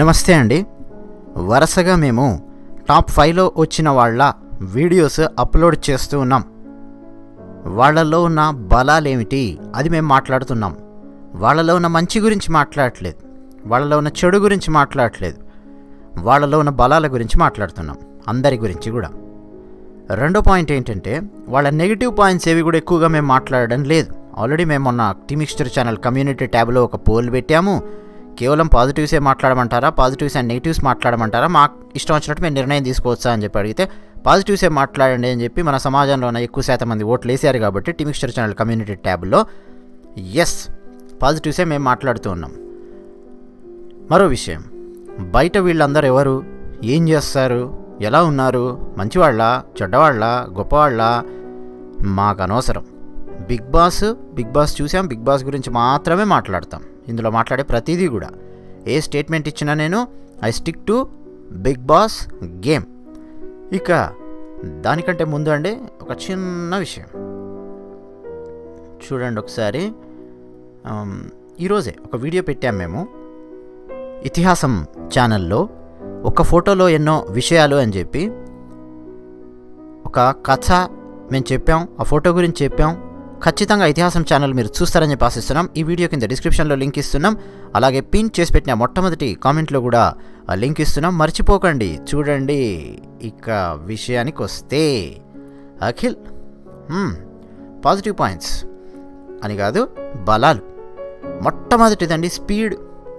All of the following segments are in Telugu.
నమస్తే అండి వరుసగా మేము టాప్ ఫైవ్లో వచ్చిన వాళ్ళ వీడియోస్ అప్లోడ్ చేస్తూ ఉన్నాం వాళ్ళలో ఉన్న బలాలేమిటి అది మేము మాట్లాడుతున్నాం వాళ్ళలో ఉన్న మంచి గురించి మాట్లాడట్లేదు వాళ్ళలో ఉన్న చెడు గురించి మాట్లాడట్లేదు వాళ్ళలో ఉన్న బలాల గురించి మాట్లాడుతున్నాం అందరి గురించి కూడా రెండో పాయింట్ ఏంటంటే వాళ్ళ నెగిటివ్ పాయింట్స్ ఏవి కూడా ఎక్కువగా మేము మాట్లాడడం లేదు ఆల్రెడీ మేము మొన్న టీమిక్స్టర్ ఛానల్ కమ్యూనిటీ ట్యాబ్లో ఒక పోల్ పెట్టాము కేవలం పాజిటివ్సే మాట్లాడమంటారా పాజిటివ్స్ అండ్ నెగిటివ్స్ మాట్లాడమంటారా మాకు ఇష్టం వచ్చినట్టు మేము నిర్ణయం తీసుకోవచ్చా అని చెప్పి అడిగితే పాజిటివ్సే మాట్లాడండి అని చెప్పి మన సమాజంలో ఉన్న ఎక్కువ శాతం మంది ఓట్లు వేసారు కాబట్టి టీమిక్స్టర్ ఛానల్ కమ్యూనిటీ ట్యాబ్లో ఎస్ పాజిటివ్సే మేము మాట్లాడుతూ ఉన్నాం మరో విషయం బయట వీళ్ళందరూ ఎవరు ఏం చేస్తారు ఎలా ఉన్నారు మంచివాళ్ళ చెడ్డవాళ్ళ గొప్పవాళ్ళ మాకు అనవసరం బిగ్ బాస్ బిగ్ బాస్ చూసాం బిగ్ బాస్ గురించి మాత్రమే మాట్లాడతాం ఇందులో మాట్లాడే ప్రతిదీ కూడా ఏ స్టేట్మెంట్ ఇచ్చినా నేను I stick to Bigg Boss game ఇక దానికంటే ముందు అండి ఒక చిన్న విషయం చూడండి ఒకసారి ఆమ్, ఈరోజే ఒక వీడియో పెట్టాం మేము ఇతిహాసం ఛానల్లో ఒక ఫోటోలో ఎన్నో విషయాలు అని చెప్పి ఒక కథ మేము చెప్పాం ఆ ఫోటో గురించి చెప్పాం ఖచ్చితంగా ఇతిహాసం ఛానల్ మీరు చూస్తారని చెప్పి ఆశిస్తున్నాం ఈ వీడియో కింద డిస్క్రిప్షన్లో లింక్ ఇస్తున్నాం అలాగే పిన్ చేసి పెట్టిన మొట్టమొదటి కామెంట్లో కూడా ఆ లింక్ ఇస్తున్నాం మర్చిపోకండి చూడండి ఇక విషయానికి వస్తే అఖిల్ మ్మ్, పాజిటివ్ పాయింట్స్ అని కాదు బలాలు మొట్టమొదటిదండి స్పీడ్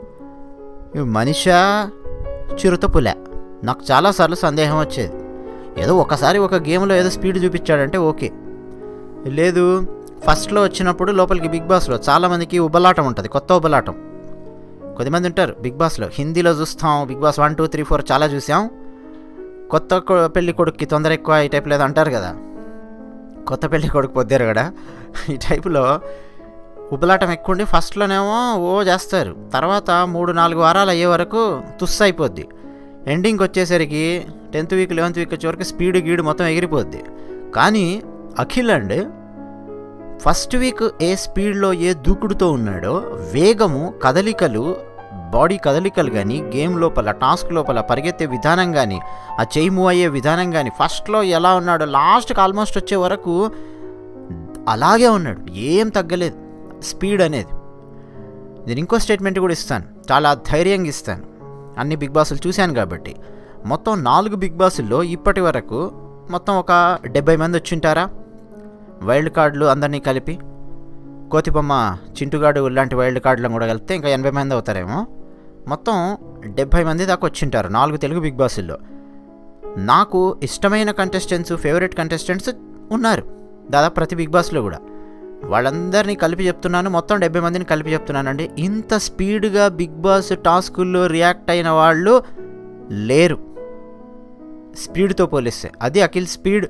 ఇవి మనిషా చిరుత పులే నాకు చాలాసార్లు సందేహం వచ్చేది ఏదో ఒకసారి ఒక గేమ్లో ఏదో స్పీడ్ చూపించాడంటే ఓకే లేదు ఫస్ట్లో వచ్చినప్పుడు లోపలికి బిగ్ బాస్లో చాలామందికి ఉబలాటం ఉంటుంది కొత్త ఉబలాటం కొద్దిమంది ఉంటారు బిగ్ బాస్లో హిందీలో చూస్తాం Bigg Boss one two three four చాలా చూసాం కొత్త కొ- పెళ్లి కొడుక్కి తొందర ఎక్కువ ఈ టైప్లో ఏదో అంటారు కదా కొత్త పెళ్లి కొడుకు పొద్దారు కదా ఈ టైపులో ఉబలాటం ఎక్కువ ఉండి ఫస్ట్లోనేమో ఓ చేస్తారు తర్వాత మూడు నాలుగు వారాలు అయ్యే వరకు తుస్సు అయిపోద్ది ఎండింగ్కి వచ్చేసరికి టెన్త్ వీక్ లెవెన్త్ వీక్ వచ్చే వరకు స్పీడ్ గీడు మొత్తం ఎగిరిపోద్ది కానీ అఖిల్ అండి ఫస్ట్ వీక్ ఏ స్పీడ్లో ఏ దూకుడుతో ఉన్నాడో వేగము కదలికలు బాడీ కదలికలు కానీ గేమ్ లోపల టాస్క్ లోపల పరిగెత్తే విధానం కానీ ఆ చేయి మూవ్ అయ్యే విధానం కానీ ఫస్ట్లో ఎలా ఉన్నాడో లాస్ట్కి ఆల్మోస్ట్ వచ్చే వరకు అలాగే ఉన్నాడు ఏం తగ్గలేదు స్పీడ్ అనేది నేను ఇంకో స్టేట్మెంట్ కూడా ఇస్తాను చాలా ధైర్యంగా ఇస్తాను అన్ని బిగ్ బాసులు చూశాను కాబట్టి మొత్తం నాలుగు బిగ్ బాసుల్లో ఇప్పటి వరకు మొత్తం ఒక డెబ్బై మంది వచ్చింటారా వైల్డ్ కార్డులు అందరినీ కలిపి కోతిబొమ్మ చింటుగాడు ఇలాంటి వైల్డ్ కార్డులను కూడా కలిపితే ఇంకా ఎనభై మంది అవుతారేమో మొత్తం డెబ్భై మంది దాకా వచ్చింటారు నాలుగు తెలుగు బిగ్ బాసుల్లో నాకు ఇష్టమైన కంటెస్టెంట్స్ ఫేవరెట్ కంటెస్టెంట్స్ ఉన్నారు దాదాపు ప్రతి బిగ్ బాస్లో కూడా వాళ్ళందరినీ కలిపి చెప్తున్నాను మొత్తం డెబ్బై మందిని కలిపి చెప్తున్నానండి ఇంత స్పీడ్గా బిగ్ బాస్ టాస్కుల్లో రియాక్ట్ అయిన వాళ్ళు లేరు స్పీడ్తో పోలిస్తే అది అఖిల్ స్పీడ్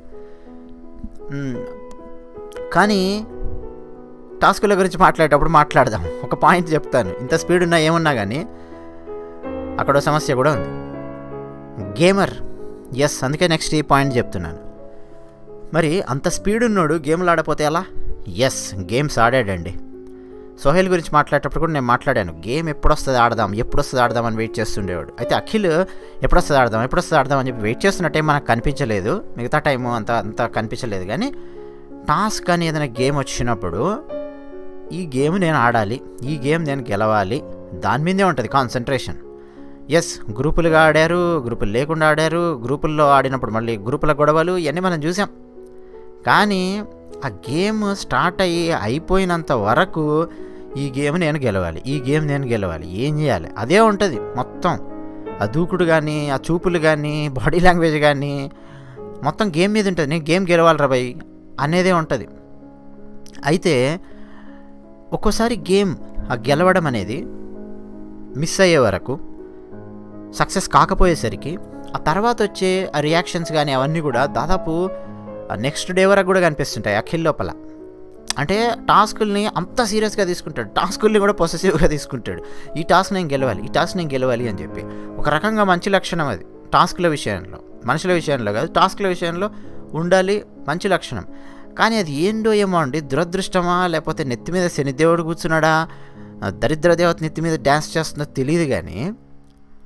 మ్, కానీ టాస్కుల గురించి మాట్లాడేటప్పుడు మాట్లాడదాం ఒక పాయింట్ చెప్తాను ఇంత స్పీడ్ ఉన్నా ఏమున్నా కానీ అక్కడ ఓ సమస్య కూడా ఉంది గేమర్ ఎస్ అందుకే నెక్స్ట్ ఈ పాయింట్ చెప్తున్నాను మరి అంత స్పీడ్ ఉన్నోడు గేమ్లు ఆడపోతే ఎలా ఎస్ గేమ్స్ ఆడాడండి సోహెల్ గురించి మాట్లాడేటప్పుడు కూడా నేను మాట్లాడాను గేమ్ ఎప్పుడు వస్తుంది ఆడదాం ఎప్పుడు వస్తుంది ఆడదాం అని వెయిట్ చేస్తుండేవాడు అయితే అఖిల్ ఎప్పుడు వస్తుంది ఆడదాం ఎప్పుడు వస్తుంది ఆడదాం అని చెప్పి వెయిట్ చేస్తున్న టైం మనకు కనిపించలేదు మిగతా టైము అంత అంత కనిపించలేదు కానీ టాస్క్ అని ఏదైనా గేమ్ వచ్చినప్పుడు ఈ గేమ్ నేను ఆడాలి ఈ గేమ్ నేను గెలవాలి దాని మీదే ఉంటుంది కాన్సన్ట్రేషన్ ఎస్ గ్రూపులుగా ఆడారు గ్రూపులు లేకుండా ఆడారు గ్రూపుల్లో ఆడినప్పుడు మళ్ళీ గ్రూపుల గొడవలు ఇవన్నీ మనం చూసాం కానీ ఆ గేమ్ స్టార్ట్ అయ్యి అయిపోయినంత వరకు ఈ గేమ్ నేను గెలవాలి ఈ గేమ్ నేను గెలవాలి ఏం చేయాలి అదే ఉంటుంది మొత్తం ఆ దూకుడు కానీ ఆ చూపులు కానీ బాడీ లాంగ్వేజ్ కానీ మొత్తం గేమ్ మీద ఉంటుంది నేను గేమ్ గెలవాలి రా భయ్ అనేదే ఉంటుంది అయితే ఒక్కోసారి గేమ్ ఆ గెలవడం అనేది మిస్ అయ్యే వరకు సక్సెస్ కాకపోయేసరికి ఆ తర్వాత వచ్చే ఆ రియాక్షన్స్ కానీ అవన్నీ కూడా దాదాపు నెక్స్ట్ డే వరకు కూడా కనిపిస్తుంటాయి అఖిల్ లోపల అంటే టాస్కుల్ని అంత సీరియస్గా తీసుకుంటాడు టాస్కుల్ని కూడా పొసెసివ్గా తీసుకుంటాడు ఈ టాస్క్ నేను గెలవాలి ఈ టాస్క్ నేను గెలవాలి అని చెప్పి ఒక రకంగా మంచి లక్షణం అది టాస్క్ల విషయంలో మనుషుల విషయంలో కాదు టాస్క్ల విషయంలో ఉండాలి మంచి లక్షణం కానీ అది ఏంటో ఏమో అండి దురదృష్టమా లేకపోతే నెత్తి మీద శనిదేవుడు కూర్చున్నాడా ఆ దరిద్ర దేవత నెత్తి మీద డ్యాన్స్ చేస్తుందో తెలియదు కానీ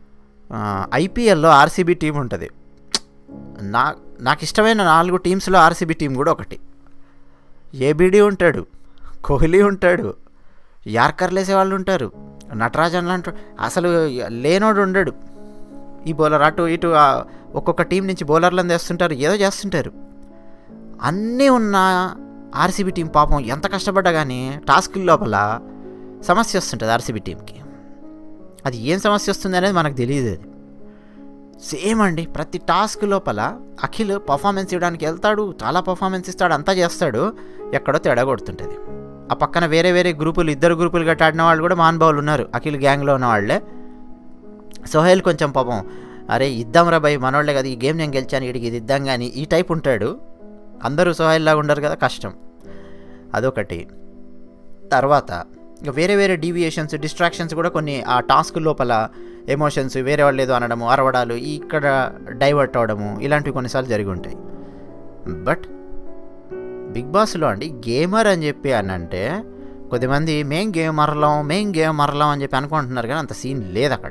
ఐపీఎల్లో ఆర్సీబీ టీం ఉంటుంది నా నాకు ఇష్టమైన నాలుగు టీమ్స్లో ఆర్సీబీ టీం కూడా ఒకటి ఏబిడి ఉంటాడు కోహ్లీ ఉంటాడు యార్కర్లు వేసే వాళ్ళు ఉంటారు నటరాజన్ లాంటి అసలు లేనోడు ఉండడు ఈ బౌలర్ అటు ఇటు ఆ ఒక్కొక్క టీం నుంచి బౌలర్లను తెస్తుంటారు ఏదో చేస్తుంటారు అన్నీ ఉన్న ఆర్సీబీ టీం పాపం ఎంత కష్టపడ్డా కానీ టాస్క్ లోపల సమస్య వస్తుంటుంది ఆర్సీబీ టీంకి అది ఏం సమస్య వస్తుంది అనేది మనకు తెలియదు అది సేమ్ అండి ప్రతి టాస్క్ లోపల అఖిల్ పర్ఫార్మెన్స్ ఇవ్వడానికి వెళ్తాడు చాలా పర్ఫార్మెన్స్ ఇస్తాడు అంతా చేస్తాడు ఎక్కడో తేడా కొడుతుంటుంది ఆ పక్కన వేరే వేరే గ్రూపులు ఇద్దరు గ్రూపులు గట్ట ఆడిన వాళ్ళు కూడా మహానుభావులు ఉన్నారు అఖిల్ గ్యాంగ్లో ఉన్న వాళ్ళే సోహెల్ కొంచెం పాపం అరే ఇద్దాం రా భయ్ మనోళ్ళే కదా ఈ గేమ్ నేను గెలిచాను వీడికి ఇది ఇద్దాం కానీ ఈ టైప్ ఉంటాడు అందరూ సోహెల్ లాగా ఉండరు కదా కష్టం అదొకటి తర్వాత ఇంకా వేరే వేరే డీవియేషన్స్ డిస్ట్రాక్షన్స్ కూడా కొన్ని ఆ టాస్క్ లోపల ఎమోషన్స్ వేరే వాళ్ళు ఏదో అనడము అరవడాలు ఇక్కడ డైవర్ట్ అవ్వడము ఇలాంటివి కొన్నిసార్లు జరిగి ఉంటాయి బట్ బిగ్ బాస్లో అండి గేమర్ అని చెప్పి అని అంటే కొద్దిమంది మేం గేమ్ మరలం మేం గేమ్ మరలం అని చెప్పి అనుకుంటున్నారు కానీ అంత సీన్ లేదు అక్కడ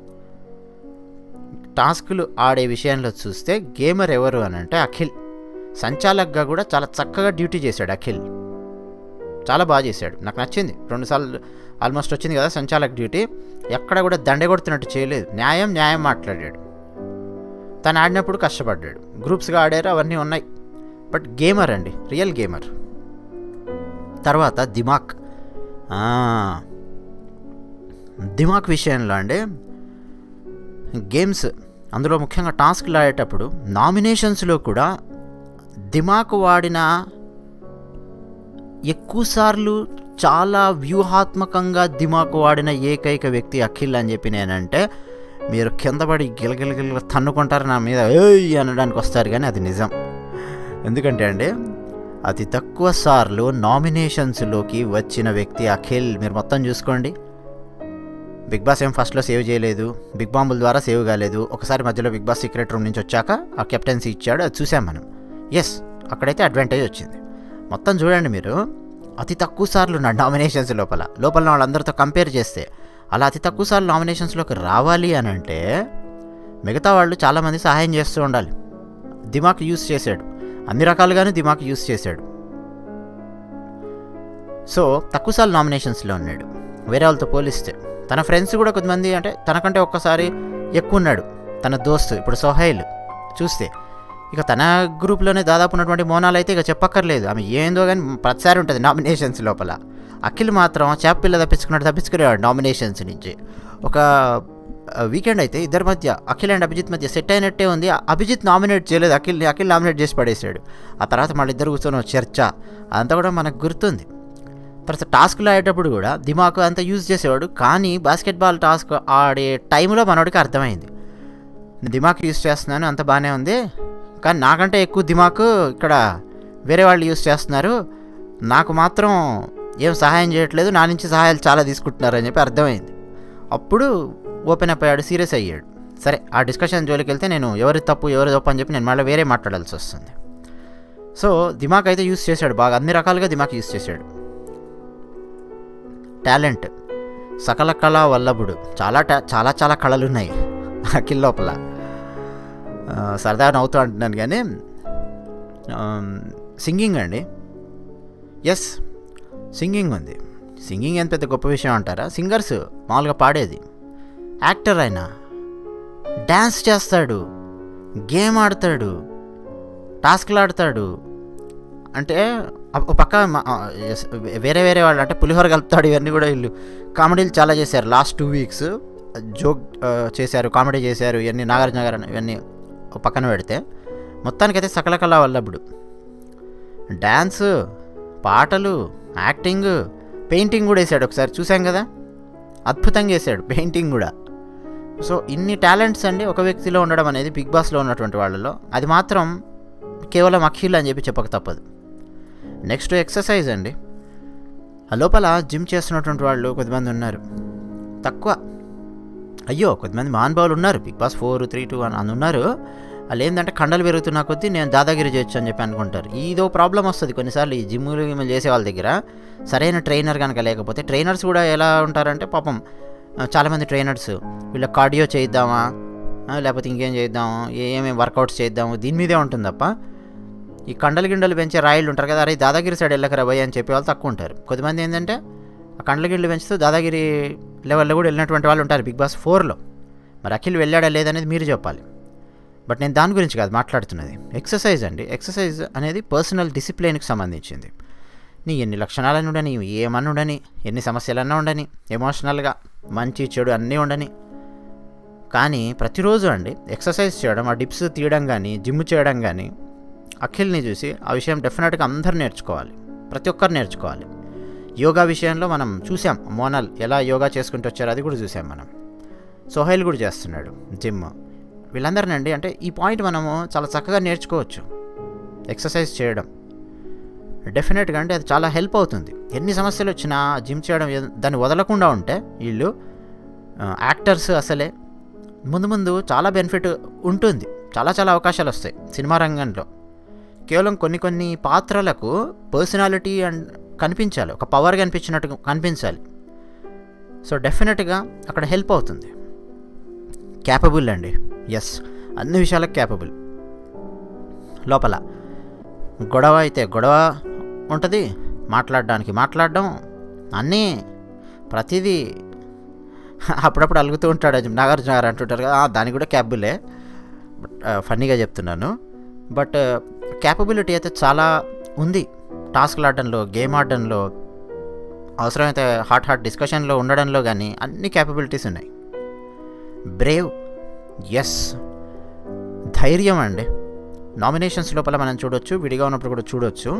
టాస్కులు ఆడే విషయంలో చూస్తే గేమర్ ఎవరు అని అంటే అఖిల్ సంచాలక్గా కూడా చాలా చక్కగా డ్యూటీ చేశాడు అఖిల్ చాలా బాగా చేశాడు నాకు నచ్చింది రెండుసార్లు ఆల్మోస్ట్ వచ్చింది కదా సంచాలక్ డ్యూటీ ఎక్కడ కూడా దండె కొడుతున్నట్టు చేయలేదు న్యాయం న్యాయం మాట్లాడాడు తను ఆడినప్పుడు కష్టపడ్డాడు గ్రూప్స్గా ఆడారు అవన్నీ ఉన్నాయి బట్ గేమర్ అండి రియల్ గేమర్ తర్వాత దిమాక్ దిమాక్ విషయంలో అండి గేమ్స్ అందులో ముఖ్యంగా టాస్క్లు ఆడేటప్పుడు నామినేషన్స్లో కూడా దిమాక్ వాడిన ఎక్కువసార్లు చాలా వ్యూహాత్మకంగా దిమాకు వాడిన ఏకైక వ్యక్తి అఖిల్ అని చెప్పి నేనంటే మీరు కింద పడి గిలగిలగిల తన్నుకుంటారు నా మీద ఏయ్ అనడానికి వస్తారు కానీ అది నిజం ఎందుకంటే అండి అతి తక్కువ సార్లు నామినేషన్స్లోకి వచ్చిన వ్యక్తి అఖిల్ మీరు మొత్తం చూసుకోండి బిగ్ బాస్ ఏం ఫస్ట్లో సేవ్ చేయలేదు బిగ్ బాంబుల ద్వారా సేవ్ కాలేదు ఒకసారి మధ్యలో బిగ్ బాస్ సీక్రెట్ రూమ్ నుంచి వచ్చాక ఆ కెప్టెన్సీ ఇచ్చాడు అది చూసాం మనం ఎస్ అక్కడైతే అడ్వాంటేజ్ వచ్చింది మొత్తం చూడండి మీరు అతి తక్కువ సార్లు నా నామినేషన్స్ లోపల లోపల వాళ్ళందరితో కంపేర్ చేస్తే అలా అతి తక్కువ సార్లు నామినేషన్స్లోకి రావాలి అని అంటే మిగతా వాళ్ళు చాలామంది సహాయం చేస్తూ ఉండాలి దిమాక్ యూస్ చేశాడు అన్ని రకాలుగానే దిమాక్ యూస్ చేశాడు సో తక్కువసార్లు నామినేషన్స్లో ఉన్నాడు వేరే వాళ్ళతో పోలిస్తే తన ఫ్రెండ్స్ కూడా కొంతమంది అంటే తనకంటే ఒక్కసారి ఎక్కువ ఉన్నాడు తన దోస్తు ఇప్పుడు సోహైల్ చూస్తే ఇక తన గ్రూప్లోనే దాదాపు ఉన్నటువంటి మోనాలు అయితే ఇక చెప్పక్కర్లేదు ఆమె ఏందో కానీ ప్రతిసారి ఉంటుంది నామినేషన్స్ లోపల అఖిల్ మాత్రం చేప పిల్ల తప్పించుకున్నట్టు తప్పించుకునేవాడు నామినేషన్స్ నుంచి ఒక వీకెండ్ అయితే ఇద్దరి మధ్య అఖిల్ అండ్ అభిజిత్ మధ్య సెట్ అయినట్టే ఉంది అభిజిత్ నామినేట్ చేయలేదు అఖిల్ని అఖిల్ నామినేట్ చేసి పడేశాడు ఆ తర్వాత మళ్ళీ ఇద్దరు కూర్చొని చర్చ అదంతా కూడా మనకు గుర్తుంది తర్వాత టాస్క్లు ఆడేటప్పుడు కూడా దిమాకు అంతా యూజ్ చేసేవాడు కానీ బాస్కెట్బాల్ టాస్క్ ఆడే టైంలో మనోడికి అర్థమైంది దిమాక్ యూజ్ చేస్తున్నాను అంత బాగానే ఉంది కానీ నాకంటే ఎక్కువ దిమాకు ఇక్కడ వేరే వాళ్ళు యూజ్ చేస్తున్నారు నాకు మాత్రం ఏం సహాయం చేయట్లేదు నా నుంచి సహాయాలు చాలా తీసుకుంటున్నారు అని చెప్పి అర్థమైంది అప్పుడు ఓపెన్ అప్ అయ్యాడు సీరియస్ అయ్యాడు సరే ఆ డిస్కషన్ జోలికి వెళ్తే నేను ఎవరి తప్పు ఎవరి తప్పు అని చెప్పి నేను మళ్ళీ వేరే మాట్లాడాల్సి వస్తుంది సో దిమాక్ అయితే యూస్ చేశాడు బాగా అన్ని రకాలుగా దిమాక్ యూస్ చేశాడు టాలెంట్ సకల కళ వల్లభుడు చాలా టా చాలా చాలా కళలు ఉన్నాయి అఖిల్ లోపల సరదాగా నవ్వుతూ అంటున్నాను కానీ సింగింగ్ అండి ఎస్ సింగింగ్ ఉంది సింగింగ్ ఎంత పెద్ద గొప్ప విషయం అంటారా సింగర్స్ మామూలుగా పాడేది యాక్టర్ అయినా డ్యాన్స్ చేస్తాడు గేమ్ ఆడతాడు టాస్క్లు ఆడతాడు అంటే ఒక పక్క వేరే వేరే వాళ్ళు అంటే పులిహోర కలుపుతాడు ఇవన్నీ కూడా వీళ్ళు కామెడీలు చాలా చేశారు లాస్ట్ టూ వీక్స్ జోక్ చేశారు కామెడీ చేశారు ఇవన్నీ నాగార్జున గారు ఇవన్నీ పక్కన పెడితే మొత్తానికైతే సకల కళా వల్లభుడు డ్యాన్స్ పాటలు యాక్టింగ్ పెయింటింగ్ కూడా వేసాడు ఒకసారి చూసాం కదా అద్భుతంగా వేసాడు పెయింటింగ్ కూడా సో ఇన్ని టాలెంట్స్ అండి ఒక వ్యక్తిలో ఉండడం అనేది బిగ్ బాస్లో ఉన్నటువంటి వాళ్ళలో అది మాత్రం కేవలం అఖిల్ అని చెప్పి చెప్పక తప్పదు నెక్స్ట్ ఎక్సర్సైజ్ అండి ఆ లోపల జిమ్ చేస్తున్నటువంటి వాళ్ళు కొద్దిమంది ఉన్నారు తక్కువ అయ్యో కొద్దిమంది మహానుభావులు ఉన్నారు Bigg Boss four three two అని అని ఉన్నారు వాళ్ళు ఏంటంటే కండలు పెరుగుతున్న కొద్దీ నేను దాదాగిరి చేయొచ్చు అని చెప్పి అనుకుంటారు ఇదో ప్రాబ్లం వస్తుంది కొన్నిసార్లు ఈ జిమ్ములు గిమ్ములు చేసే వాళ్ళ దగ్గర సరైన ట్రైనర్ కనుక లేకపోతే ట్రైనర్స్ కూడా ఎలా ఉంటారంటే పాపం ఆ, చాలామంది ట్రైనర్స్ వీళ్ళ కార్డియో చేయిద్దామా ఆ, లేకపోతే ఇంకేం చేద్దాము ఏమేమి వర్కౌట్స్ చేద్దాము దీని మీదే ఉంటుంది తప్ప ఈ కండలు గిండలు పెంచే రాయిలు ఉంటారు కదా అరే దాదాగిరి సైడ్ వెళ్ళకరా భయ్ అని చెప్పే వాళ్ళు తక్కువ ఉంటారు కొద్దిమంది ఏంటంటే ఆ కండల గిండలు పెంచుతూ దాదాగిరి లెవెల్లో కూడా వెళ్ళినటువంటి వాళ్ళు ఉంటారు బిగ్ బాస్ ఫోర్లో మరి అఖిల్ వెళ్ళాడా లేదనేది మీరు చెప్పాలి బట్ నేను దాని గురించి కాదు మాట్లాడుతున్నది ఎక్సర్సైజ్ అండి ఎక్సర్సైజ్ అనేది పర్సనల్ డిసిప్లిన్కి సంబంధించింది నీ ఎన్ని లక్షణాలను ఉండని ఏమన్నా ఉండని ఎన్ని సమస్యలన్నా ఉండని ఎమోషనల్గా మంచి చెడు అన్నీ ఉండని కానీ ప్రతిరోజు అండి ఎక్సర్సైజ్ చేయడం ఆ డిప్స్ తీయడం కానీ జిమ్ చేయడం కానీ అఖిల్ని చూసి ఆ విషయం డెఫినెట్గా అందరు నేర్చుకోవాలి ప్రతి ఒక్కరు నేర్చుకోవాలి యోగా విషయంలో మనం చూసాం మోనల్ ఎలా యోగా చేసుకుంటూ వచ్చారో అది కూడా చూసాం మనం సోహైల్ కూడా చేస్తున్నాడు జిమ్ వీళ్ళందరినండి అంటే ఈ పాయింట్ మనము చాలా చక్కగా నేర్చుకోవచ్చు ఎక్సర్సైజ్ చేయడం డెఫినెట్గా అంటే అది చాలా హెల్ప్ అవుతుంది ఎన్ని సమస్యలు వచ్చినా జిమ్ చేయడం ఏ- దాన్ని వదలకుండా ఉంటే వీళ్ళు ఆ, యాక్టర్స్ అసలే ముందు ముందు చాలా బెనిఫిట్ ఉంటుంది చాలా చాలా అవకాశాలు వస్తాయి సినిమా రంగంలో కేవలం కొన్ని కొన్ని పాత్రలకు పర్సనాలిటీ అండ్ కనిపించాలి ఒక పవర్ కనిపించినట్టు కనిపించాలి సో డెఫినెట్గా అక్కడ హెల్ప్ అవుతుంది క్యాపబుల్ అండి ఎస్ అన్ని విషయాలకు క్యాపబుల్ లోపల గొడవ అయితే గొడవ ఉంటుంది మాట్లాడడానికి మాట్లాడడం అన్నీ ప్రతిదీ అప్పుడప్పుడు అలుగుతూ ఉంటాడు అది నాగార్జున గారు అంటుంటారు కదా "ఆ, దానికి కూడా క్యాపబులే బట్ ఫన్నీగా చెప్తున్నాను బట్ క్యాపబిలిటీ అయితే చాలా ఉంది టాస్క్లు ఆడడంలో గేమ్ ఆడడంలో అవసరమైతే హాట్ హాట్ డిస్కషన్లో ఉండడంలో కానీ అన్ని క్యాపబిలిటీస్ ఉన్నాయి బ్రేవ్ ఎస్ ధైర్యం అండి నామినేషన్స్ లోపల మనం చూడొచ్చు విడిగా ఉన్నప్పుడు కూడా చూడొచ్చు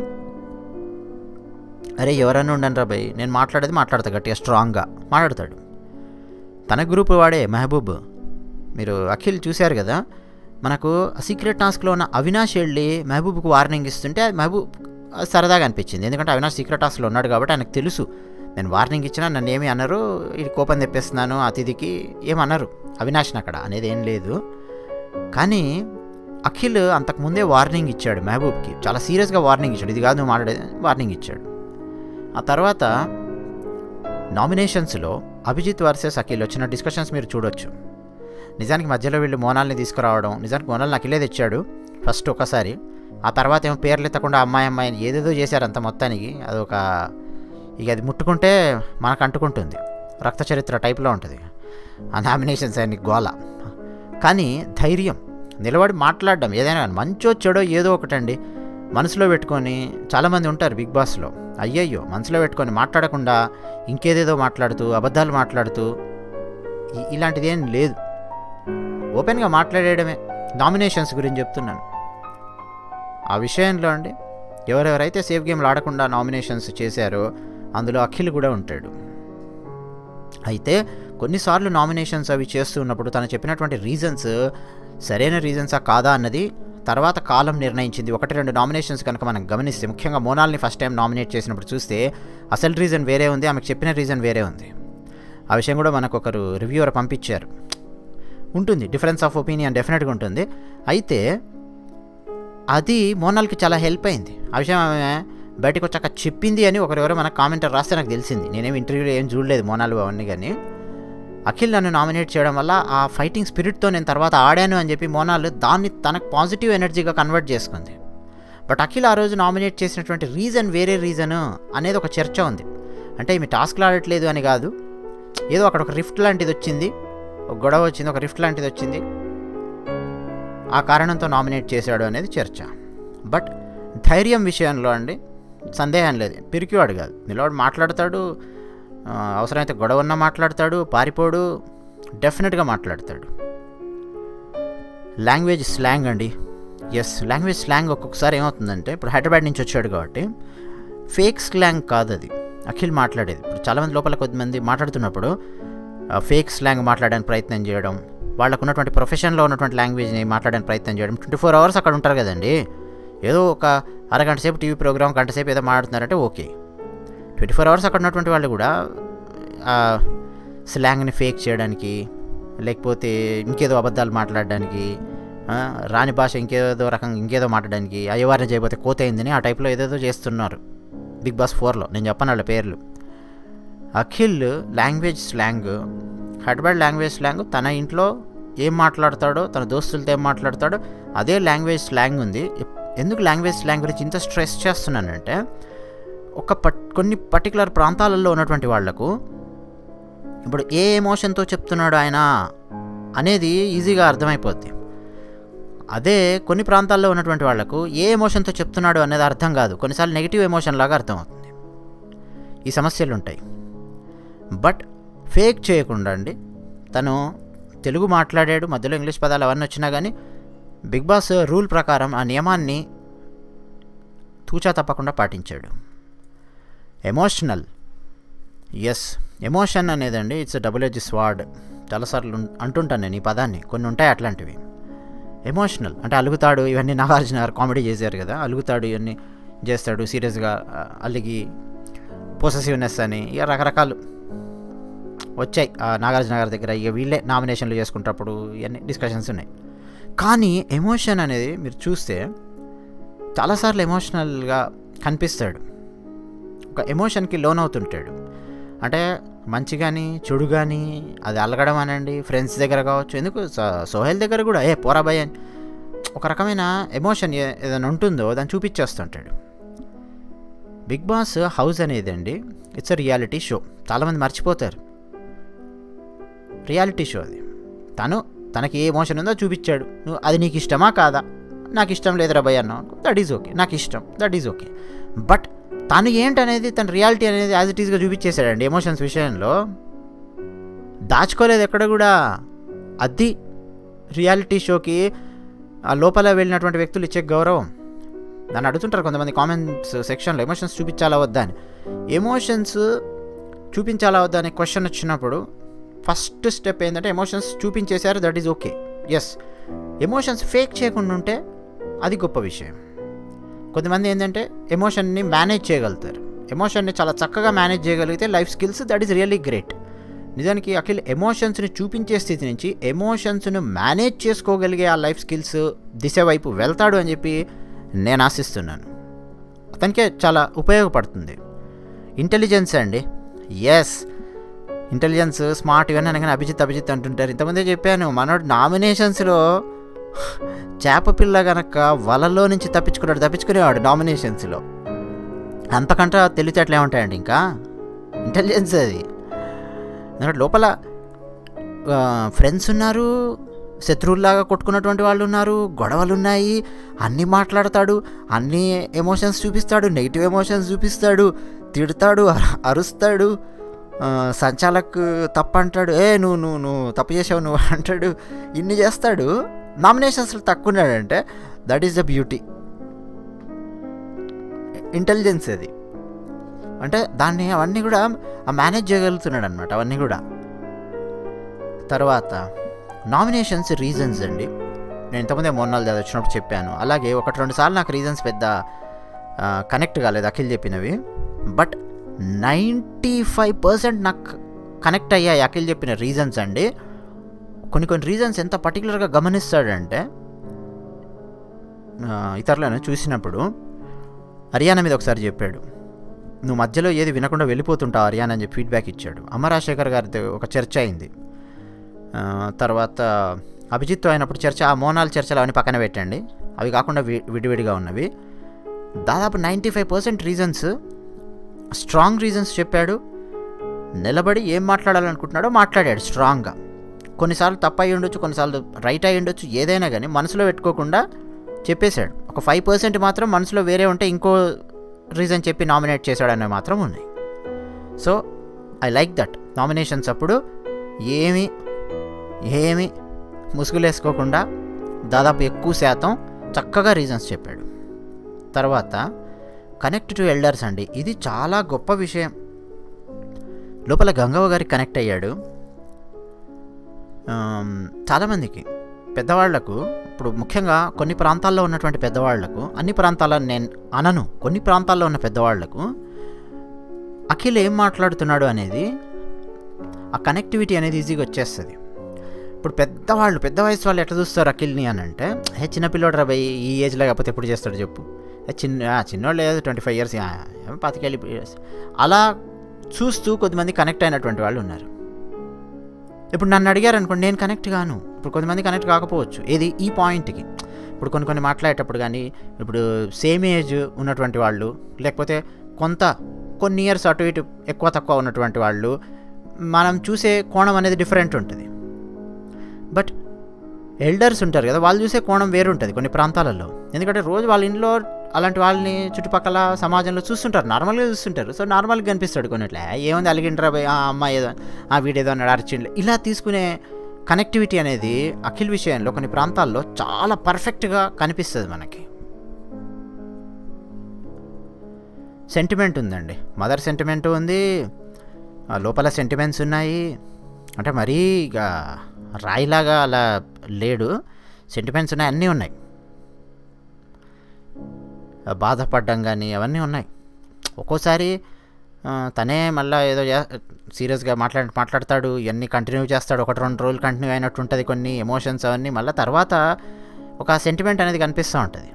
అరే ఎవరైనా ఉండండి రా భయ్ నేను మాట్లాడేది మాట్లాడతా గట్టిగా స్ట్రాంగ్గా మాట్లాడతాడు తన గ్రూప్ వాడే మెహబూబ్ మీరు అఖిల్ చూశారు కదా మనకు సీక్రెట్ టాస్క్లో ఉన్న అవినాష్ వెళ్ళి మెహబూబ్కి వార్నింగ్ ఇస్తుంటే అది మెహబూబ్ సరదాగా అనిపించింది ఎందుకంటే అవినాష్ సీక్రెట్ టాస్క్లో ఉన్నాడు కాబట్టి ఆయనకు తెలుసు నేను వార్నింగ్ ఇచ్చినా నన్ను ఏమి అన్నారు ఇది కోపం తెప్పిస్తున్నాను అతిథికి ఏమన్నారు అవినాష్ని అక్కడ అనేది ఏం లేదు కానీ అఖిల్ అంతకుముందే వార్నింగ్ ఇచ్చాడు మెహబూబ్కి చాలా సీరియస్గా వార్నింగ్ ఇచ్చాడు ఇది కాదు నువ్వు మాట్లాడేది వార్నింగ్ ఇచ్చాడు ఆ తర్వాత నామినేషన్స్లో అభిజిత్ వర్సెస్ అఖిల్ వచ్చిన డిస్కషన్స్ మీరు చూడొచ్చు నిజానికి మధ్యలో వీళ్ళు మోనాల్ని తీసుకురావడం నిజానికి మోనాల్ని అఖిలే తెచ్చాడు ఫస్ట్ ఒకసారి ఆ తర్వాత ఏమో పేర్లు ఎత్తకుండా అమ్మాయి అమ్మాయిని ఏదేదో చేశారు అంత మొత్తానికి అదొక ఇక అది ముట్టుకుంటే మనకు అంటుకుంటుంది రక్త చరిత్ర టైప్లో ఉంటుంది ఆ నామినేషన్స్ అన్ని గోల కానీ ధైర్యం నిలబడి మాట్లాడడం ఏదైనా కానీ మంచో చెడో ఏదో ఒకటండి మనసులో పెట్టుకొని చాలామంది ఉంటారు బిగ్ బాస్లో అయ్యయ్యో మనసులో పెట్టుకొని మాట్లాడకుండా ఇంకేదేదో మాట్లాడుతూ అబద్ధాలు మాట్లాడుతూ ఇ- ఇలాంటిది ఏం లేదు ఓపెన్గా మాట్లాడేయడమే నామినేషన్స్ గురించి చెప్తున్నాను ఆ విషయంలో అండి ఎవరెవరైతే సేఫ్ గేమ్లు ఆడకుండా నామినేషన్స్ చేశారో అందులో అఖిల్ కూడా ఉంటాడు అయితే కొన్నిసార్లు నామినేషన్స్ అవి చేస్తూ ఉన్నప్పుడు తను చెప్పినటువంటి రీజన్స్ సరైన రీజన్సా కాదా అన్నది తర్వాత కాలం నిర్ణయించింది ఒకటి రెండు నామినేషన్స్ కనుక మనం గమనిస్తే ముఖ్యంగా మోనాల్ని ఫస్ట్ టైం నామినేట్ చేసినప్పుడు చూస్తే అసలు రీజన్ వేరే ఉంది ఆమెకు చెప్పిన రీజన్ వేరే ఉంది ఆ విషయం కూడా మనకు ఒకరు రివ్యూవర్ పంపించారు ఉంటుంది డిఫరెన్స్ ఆఫ్ ఒపీనియన్ డెఫినెట్గా ఉంటుంది అయితే అది మోనాల్కి చాలా హెల్ప్ అయింది ఆ విషయం ఆమె బయటకు వచ్చాక చెప్పింది అని ఒకరెవరో మనకు కామెంటర్ రాస్తే నాకు తెలిసింది నేనేం ఇంటర్వ్యూలో ఏం చూడలేదు మోనాల్ అవన్నీ కానీ అఖిల్ నన్ను నామినేట్ చేయడం వల్ల ఆ ఫైటింగ్ స్పిరిట్తో నేను తర్వాత ఆడాను అని చెప్పి మోనాల్ దాన్ని తనకు పాజిటివ్ ఎనర్జీగా కన్వర్ట్ చేసుకుంది బట్ అఖిల్ ఆ రోజు నామినేట్ చేసినటువంటి రీజన్ వేరే రీజన్ అనేది ఒక చర్చ ఉంది అంటే ఈమె టాస్క్లు ఆడట్లేదు అని కాదు ఏదో అక్కడ ఒక రిఫ్ట్ లాంటిది వచ్చింది ఒక గొడవ వచ్చింది ఒక రిఫ్ట్ లాంటిది వచ్చింది ఆ కారణంతో నామినేట్ చేశాడు అనేది చర్చ బట్ ధైర్యం విషయంలో అండి సందేహం లేదు పిరికివాడు కాదు నిలబడి మాట్లాడతాడు ఆ, అవసరమైతే గొడవ ఉన్నా మాట్లాడతాడు పారిపోడు డెఫినెట్గా మాట్లాడతాడు లాంగ్వేజ్ స్లాంగ్ అండి ఎస్ లాంగ్వేజ్ స్లాంగ్ ఒక్కొక్కసారి ఏమవుతుందంటే ఇప్పుడు హైదరాబాద్ నుంచి వచ్చాడు కాబట్టి ఫేక్ స్లాంగ్ కాదు అది అఖిల్ మాట్లాడేది ఇప్పుడు చాలామంది లోపల కొద్దిమంది మాట్లాడుతున్నప్పుడు ఫేక్ స్లాంగ్ మాట్లాడడానికి ప్రయత్నం చేయడం వాళ్ళకు ఉన్నటువంటి ప్రొఫెషన్లో ఉన్నటువంటి లాంగ్వేజ్ని మాట్లాడడానికి ప్రయత్నం చేయడం ట్వంటీ ఫోర్ అవర్స్ అక్కడ ఉంటారు కదండి ఏదో ఒక అరగంట సేపు టీవీ ప్రోగ్రామ్ గంట సేపు ఏదో మాట్లాడుతున్నారంటే ఓకే ట్వంటీ ఫోర్ అవర్స్ అక్కడ ఉన్నటువంటి వాళ్ళు కూడా ఆ స్లాంగ్ని ఫేక్ చేయడానికి లేకపోతే ఇంకేదో అబద్ధాలు మాట్లాడడానికి ఆ, రాని భాష ఇంకేదో రకంగా ఇంకేదో మాట్లాడడానికి అయ్యవారిని చేయబోతే కోత అయిందని ఆ టైప్లో ఏదేదో చేస్తున్నారు బిగ్ బాస్ ఫోర్లో నేను చెప్పను వాళ్ళ పేర్లు Akhil language slang Hyderabad language slang తన ఇంట్లో ఏం మాట్లాడతాడో తన దోస్తులతో ఏం మాట్లాడతాడో అదే లాంగ్వేజ్ స్లాంగ్ ఉంది ఎందుకు లాంగ్వేజ్ స్లాంగ్ గురించి ఇంత స్ట్రెస్ చేస్తున్నానంటే ఒక పట్ కొన్ని పర్టికులర్ ప్రాంతాలలో ఉన్నటువంటి వాళ్లకు ఇప్పుడు ఏ ఎమోషన్తో చెప్తున్నాడు ఆయన అనేది ఈజీగా అర్థమైపోద్ది అదే కొన్ని ప్రాంతాల్లో ఉన్నటువంటి వాళ్లకు ఏ ఎమోషన్తో చెప్తున్నాడు అనేది అర్థం కాదు కొన్నిసార్లు నెగిటివ్ ఎమోషన్ లాగా అర్థమవుతుంది ఈ సమస్యలు ఉంటాయి బట్ ఫేక్ చేయకుండా అండి తను తెలుగు మాట్లాడాడు మధ్యలో ఇంగ్లీష్ పదాలు అవన్నీ వచ్చినా కానీ బిగ్ బాస్ రూల్ ప్రకారం ఆ నియమాన్ని తూచా తప్పకుండా పాటించాడు ఎమోషనల్ ఎస్ ఎమోషన్ అనేదండి ఇట్స్ డబుల్ ఎడ్జ్ స్వాడ్ చాలాసార్లు అంటుంటాను నేను ఈ పదాన్ని కొన్ని ఉంటాయి అట్లాంటివి ఎమోషనల్ అంటే అలుగుతాడు ఇవన్నీ నాగార్జున గారు కామెడీ చేశారు కదా అలుగుతాడు ఇవన్నీ చేస్తాడు సీరియస్గా అలిగి పొసెసివ్నెస్ అని ఇక రకరకాలు వచ్చాయి నాగార్జున గారి దగ్గర ఇక వీళ్ళే నామినేషన్లు చేసుకుంటప్పుడు ఇవన్నీ డిస్కషన్స్ ఉన్నాయి కానీ ఎమోషన్ అనేది మీరు చూస్తే చాలాసార్లు ఎమోషనల్గా కనిపిస్తాడు ఒక ఎమోషన్కి లోన్ అవుతుంటాడు అంటే మంచి కానీ చెడు కానీ అది అలగడం అనండి ఫ్రెండ్స్ దగ్గర కావచ్చు ఎందుకు సోహెల్ దగ్గర కూడా ఏ పోరాబాయ్ అని ఒక రకమైన ఎమోషన్ ఏదైనా ఉంటుందో దాన్ని చూపించేస్తుంటాడు బిగ్ బాస్ హౌస్ అనేది అండి ఇట్స్ అ రియాలిటీ షో చాలామంది మర్చిపోతారు రియాలిటీ షో అది తను తనకి ఏ ఎమోషన్ ఉందో చూపించాడు నువ్వు అది నీకు ఇష్టమా కాదా నాకు ఇష్టం లేదురా భయ్ అన్నావు దట్ ఈజ్ ఓకే నాకు ఇష్టం దట్ ఈజ్ ఓకే బట్ తను ఏంటనేది తన రియాలిటీ అనేది యాజ్ ఇట్ ఈస్గా చూపించేశాడండి ఎమోషన్స్ విషయంలో దాచుకోలేదు ఎక్కడ కూడా అది రియాలిటీ షోకి ఆ లోపల వెళ్ళినటువంటి వ్యక్తులు ఇచ్చే గౌరవం దాన్ని అడుగుతుంటారు కొంతమంది కామెంట్స్ సెక్షన్లో ఎమోషన్స్ చూపించాలా వద్దా అని ఎమోషన్స్ చూపించాలా వద్దా అనే క్వశ్చన్ వచ్చినప్పుడు ఫస్ట్ స్టెప్ ఏంటంటే ఎమోషన్స్ చూపించేశారు that is okay yes emotions fake చేయకుండా ఉంటే అది గొప్ప విషయం కొంతమంది ఏంటంటే ఎమోషన్ని మేనేజ్ చేయగలుగుతారు ఎమోషన్ని చాలా చక్కగా మేనేజ్ చేయగలిగితే life skills that is really great నిజానికి అఖిల్ ఎమోషన్స్ని చూపించే స్థితి నుంచి ఎమోషన్స్ను మేనేజ్ చేసుకోగలిగే ఆ లైఫ్ స్కిల్స్ దిశ వైపు వెళ్తాడు అని చెప్పి నేను ఆశిస్తున్నాను అతనికే చాలా ఉపయోగపడుతుంది ఇంటెలిజెన్స్ అండి ఎస్ ఇంటెలిజెన్స్ స్మార్ట్ ఇవన్నీ అనగానే అభిజిత్ అభిజిత్ అంటుంటారు ఇంతమంది చెప్పాను మనోడు నామినేషన్స్లో చేప పిల్ల గనక వలలో నుంచి తప్పించుకున్నాడు తప్పించుకునేవాడు నామినేషన్స్లో అంతకంటే తెలివితేటలు ఏముంటాయండి ఇంకా ఇంటెలిజెన్స్ అది ఎందుకంటే లోపల ఫ్రెండ్స్ ఉన్నారు శత్రువుల్లాగా కొట్టుకున్నటువంటి వాళ్ళు ఉన్నారు గొడవలు ఉన్నాయి అన్నీ మాట్లాడతాడు అన్ని ఎమోషన్స్ చూపిస్తాడు నెగిటివ్ ఎమోషన్స్ చూపిస్తాడు తిడతాడు అరుస్తాడు సంచాలక్ తప్పు అంటాడు ఏ నువ్వు నువ్వు నువ్వు తప్పు చేసావు నువ్వు అంటాడు ఇన్ని చేస్తాడు నామినేషన్స్లో తక్కువ ఉన్నాడంటే that is the beauty intelligence అది అంటే దాన్ని అవన్నీ కూడా మేనేజ్ చేయగలుగుతున్నాడు అనమాట అవన్నీ కూడా తర్వాత నామినేషన్స్ రీజన్స్ అండి నేను ఇంతకుముందే మొన్నాళ్ళు వచ్చినప్పుడు చెప్పాను అలాగే ఒకటి రెండు సార్లు నాకు రీజన్స్ పెద్ద కనెక్ట్ కాలేదు అఖిల్ చెప్పినవి బట్ నైంటీ ఫైవ్ పర్సెంట్ నాకు కనెక్ట్ అయ్యాయి అఖిల్ చెప్పిన రీజన్స్ అండి కొన్ని కొన్ని రీజన్స్ ఎంత పర్టికులర్గా గమనిస్తాడంటే ఇతరులను చూసినప్పుడు హర్యానా మీద ఒకసారి చెప్పాడు నువ్వు మధ్యలో ఏది వినకుండా వెళ్ళిపోతుంటావు హర్యానా అని చెప్పి ఫీడ్బ్యాక్ ఇచ్చాడు అమ్మ రాజశేఖర్ గారితో ఒక చర్చ అయింది తర్వాత అభిజిత్ అయినప్పుడు చర్చ ఆ మోనాల చర్చలు అవన్నీ పక్కన పెట్టండి అవి కాకుండా విడివిడిగా ఉన్నవి దాదాపు ninety five percent reasons strong reasons చెప్పాడు నిలబడి ఏం మాట్లాడాలనుకుంటున్నాడో మాట్లాడాడు స్ట్రాంగ్గా కొన్నిసార్లు తప్పు అయి ఉండొచ్చు కొన్నిసార్లు రైట్ అయి ఉండొచ్చు ఏదైనా కానీ మనసులో పెట్టుకోకుండా చెప్పేశాడు ఒక ఫైవ్ పర్సెంట్ మాత్రం మనసులో వేరే ఉంటే ఇంకో రీజన్ చెప్పి నామినేట్ చేశాడనే మాత్రం ఉన్నాయి so I like that nominations అప్పుడు ఏమి ఏమి ముసుగులేసుకోకుండా దాదాపు ఎక్కువ శాతం చక్కగా రీజన్స్ చెప్పాడు తర్వాత కనెక్ట్ టు ఎల్డర్స్ అండి ఇది చాలా గొప్ప విషయం లోపల గంగవ్వ గారికి కనెక్ట్ అయ్యాడు చాలామందికి పెద్దవాళ్లకు ఇప్పుడు ముఖ్యంగా కొన్ని ప్రాంతాల్లో ఉన్నటువంటి పెద్దవాళ్లకు అన్ని ప్రాంతాలను నేను అనను కొన్ని ప్రాంతాల్లో ఉన్న పెద్దవాళ్లకు అఖిల్ ఏం మాట్లాడుతున్నాడు అనేది ఆ కనెక్టివిటీ అనేది ఈజీగా వచ్చేస్తుంది ఇప్పుడు పెద్దవాళ్ళు పెద్ద వయసు వాళ్ళు ఎట్లా చూస్తారు అఖిల్ని అని అంటే హే చిన్నపిల్లోడు రా భయ్ ఈ ఏజ్లో కాకపోతే ఎప్పుడు చేస్తాడు చెప్పు చిన్న చిన్నోళ్ళు లేదు ట్వంటీ ఫైవ్ ఇయర్స్ పాతికేళ్ళు అలా చూస్తూ కొద్దిమంది కనెక్ట్ అయినటువంటి వాళ్ళు ఉన్నారు ఇప్పుడు నన్ను అడిగారు అనుకోండి నేను కనెక్ట్ గాను ఇప్పుడు కొంతమంది కనెక్ట్ కాకపోవచ్చు ఏది ఈ పాయింట్కి ఇప్పుడు కొన్ని కొన్ని మాట్లాడేటప్పుడు కానీ ఇప్పుడు సేమ్ ఏజ్ ఉన్నటువంటి వాళ్ళు లేకపోతే కొంత కొన్ని ఇయర్స్ అటు ఇటు ఎక్కువ తక్కువ ఉన్నటువంటి వాళ్ళు మనం చూసే కోణం అనేది డిఫరెంట్ ఉంటుంది బట్ ఎల్డర్స్ ఉంటారు కదా వాళ్ళు చూసే కోణం వేరు ఉంటుంది కొన్ని ప్రాంతాలలో ఎందుకంటే రోజు వాళ్ళ ఇంట్లో అలాంటి వాళ్ళని చుట్టుపక్కల సమాజంలో చూస్తుంటారు నార్మల్గా చూస్తుంటారు సో నార్మల్గా కనిపిస్తాడు కొన్నిట్లే ఏముంది అలిగిండ్రా భయ్, ఆ అమ్మాయి ఏదో ఆ వీడేదో అన్నాడు అరిచిండు ఇలా తీసుకునే కనెక్టివిటీ అనేది అఖిల్ విషయంలో కొన్ని ప్రాంతాల్లో చాలా పర్ఫెక్ట్గా కనిపిస్తుంది మనకి సెంటిమెంట్ ఉందండి మదర్ సెంటిమెంట్ ఉంది ఆ లోపల సెంటిమెంట్స్ ఉన్నాయి అంటే మరీ ఇక రాయిలాగా అలా లేడు సెంటిమెంట్స్ ఉన్నాయి అన్నీ ఉన్నాయి ఆ బాధపడడం కానీ అవన్నీ ఉన్నాయి ఒక్కోసారి ఆ, తనే మళ్ళీ ఏదో సీరియస్గా మాట్లాడి మాట్లాడతాడు ఇవన్నీ కంటిన్యూ చేస్తాడు ఒకటి రెండు రోజులు కంటిన్యూ అయినట్టు ఉంటుంది కొన్ని ఎమోషన్స్ అవన్నీ మళ్ళీ తర్వాత ఒక సెంటిమెంట్ అనేది కనిపిస్తూ ఉంటుంది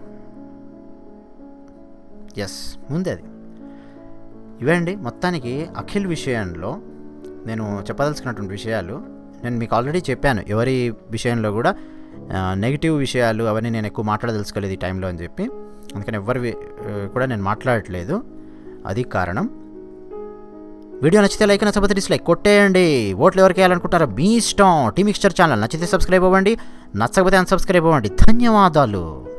ఎస్ ముందే అది ఇవండి మొత్తానికి అఖిల్ విషయంలో నేను చెప్పదలుచుకున్నటువంటి విషయాలు నేను మీకు ఆల్రెడీ చెప్పాను ఎవరి విషయంలో కూడా నెగిటివ్ విషయాలు అవన్నీ నేను ఎక్కువ మాట్లాడదలుచుకోలేదు ఈ టైంలో అని చెప్పి అందుకని ఎవరి వి- ఆ, కూడా నేను మాట్లాడట్లేదు అది కారణం వీడియో నచ్చితే లైక్ నచ్చకపోతే డిస్లైక్ కొట్టేయండి ఓట్లు ఎవరికి వేయాలనుకుంటారో మీ ఇష్టం టీ మిక్స్చర్ ఛానల్ నచ్చితే సబ్స్క్రైబ్ అవ్వండి నచ్చకపోతే అన్సబ్స్క్రైబ్ అవ్వండి ధన్యవాదాలు